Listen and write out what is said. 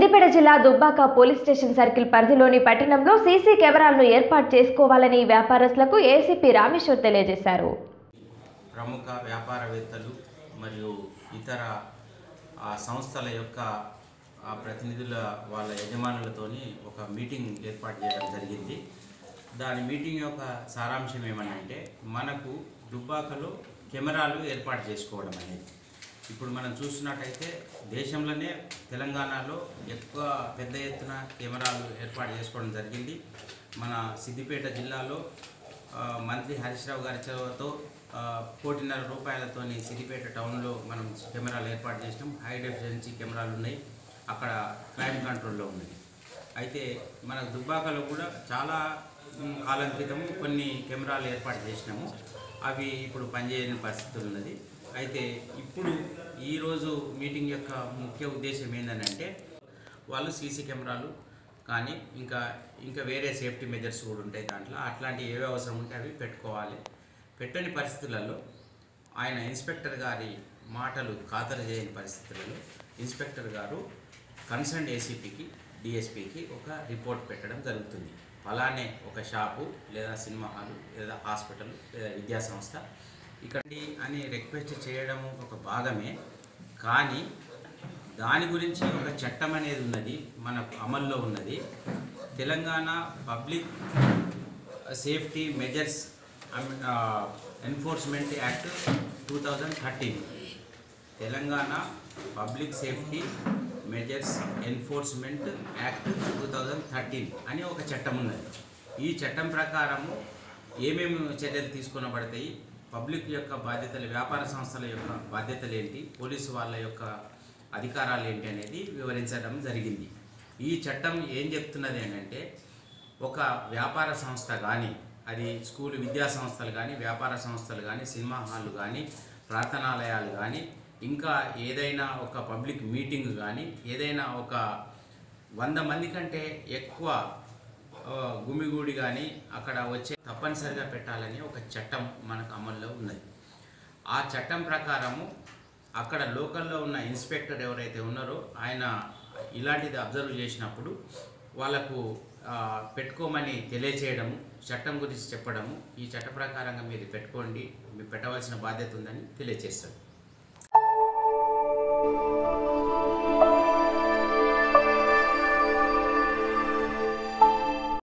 సిద్దిపేట జిల్లా Dubbaka police station circle పరిధిలోని పట్టణంలో సీసీ కెమెరాలను ఏర్పాటు చేసుకోవాలని వ్యాపారస్తులకు ఏసీపీ రామేశ్వర్ తెలియజేశారు ప్రముఖ వ్యాపారవేత్తలు మరియు ఇతర ఆ సంస్థల యొక్క ఆ ప్రతినిధుల వాళ్ళ యజమానులతోని ఒక మీటింగ్ ఏర్పాటు చేయడం జరిగింది దాని మీటింగ్ యొక్క సారాంశం ఏమనంటే మనకు దుబ్బాకలో కెమెరాలు ఏర్పాటు చేసుకోవడం అనేది ఇప్పుడు మనం చూస్తున్నట్టయితే దేశంలోనే తెలంగాణలో ఎక్కువ పెద్ద ఎత్తున కెమెరాలు ఏర్పాటు చేసుకోవడం జరిగింది మన సిద్దిపేట జిల్లాలో ఆ, మంత్రి హరీష్ రావు గారి చొరవతో ఆ, కోటిన్నర రూపాయలతోని సిద్దిపేట టౌన్లో మనం కెమెరాలు ఏర్పాటు చేసినాం హై డెఫిషియన్సీ కెమెరాలు ఉన్నాయి అక్కడ క్రైమ్ కంట్రోల్లో ఉన్నది అయితే మన దుబ్బాకలో కూడా చాలా మ్, కాలం క్రితం కొన్ని కెమెరాలు ఏర్పాటు చేసినాము అవి ఇప్పుడు పనిచేయని పరిస్థితి ఉన్నది అయితే ఇప్పుడు ఈరోజు మీటింగ్ యొక్క ముఖ్య ఉద్దేశం ఏంటంటే వాళ్ళు సీసీ కెమెరాలు కానీ ఇంకా ఇంకా వేరే సేఫ్టీ మెజర్స్ కూడా ఉంటాయి దాంట్లో అట్లాంటి ఏవి అవసరం ఉంటే అవి పెట్టుకోవాలి పెట్టని పరిస్థితులలో ఆయన ఇన్స్పెక్టర్ గారి మాటలు ఖాతరు చేయని పరిస్థితులలో ఇన్స్పెక్టర్ గారు కన్సర్న్ ఏసీపీకి డిఎస్పీకి ఒక రిపోర్ట్ పెట్టడం జరుగుతుంది అలానే ఒక షాపు లేదా సినిమా హాలు లేదా హాస్పిటల్ లేదా విద్యా సంస్థ ఇక్కడి అని రిక్వెస్ట్ చేయడం ఒక భాగమే కానీ దాని గురించి ఒక చట్టం అనేది ఉన్నది మనకు అమల్లో ఉన్నది Telangana public safety measures enforcement act two thousand thirteen Telangana public safety measures enforcement act two thousand thirteen అని ఒక చట్టం ఉన్నది ఈ చట్టం ప్రకారము ఏమేమి చర్యలు తీసుకునబడతాయి పబ్లిక్ యొక్క బాధ్యతలు వ్యాపార సంస్థల యొక్క బాధ్యతలు ఏంటి పోలీసు వాళ్ళ యొక్క అధికారాలు ఏంటి అనేది వివరించడం జరిగింది ఈ చట్టం ఏం చెప్తున్నది ఏంటంటే ఒక వ్యాపార సంస్థ కానీ అది స్కూల్ విద్యా సంస్థలు కానీ వ్యాపార సంస్థలు కానీ సినిమా హాళ్ళు కానీ ప్రార్థనాలయాలు కానీ ఇంకా ఏదైనా ఒక పబ్లిక్ మీటింగ్ కానీ ఏదైనా ఒక వంద మంది కంటే ఎక్కువ ఆ, గుమిగూడి కానీ అక్కడ వచ్చే తప్పనిసరిగా పెట్టాలని ఒక చట్టం మనకు అమల్లో ఉన్నది ఆ చట్టం ప్రకారము అక్కడ లోకల్లో ఉన్న ఇన్స్పెక్టర్ ఎవరైతే ఉన్నారో ఆయన ఇలాంటిది అబ్జర్వ్ చేసినప్పుడు వాళ్ళకు ఆ, పెట్టుకోమని తెలియచేయడము చట్టం గురించి చెప్పడము ఈ చట్ట ప్రకారంగా మీరు పెట్టుకోండి మీరు పెట్టవలసిన బాధ్యత ఉందని తెలియజేస్తారు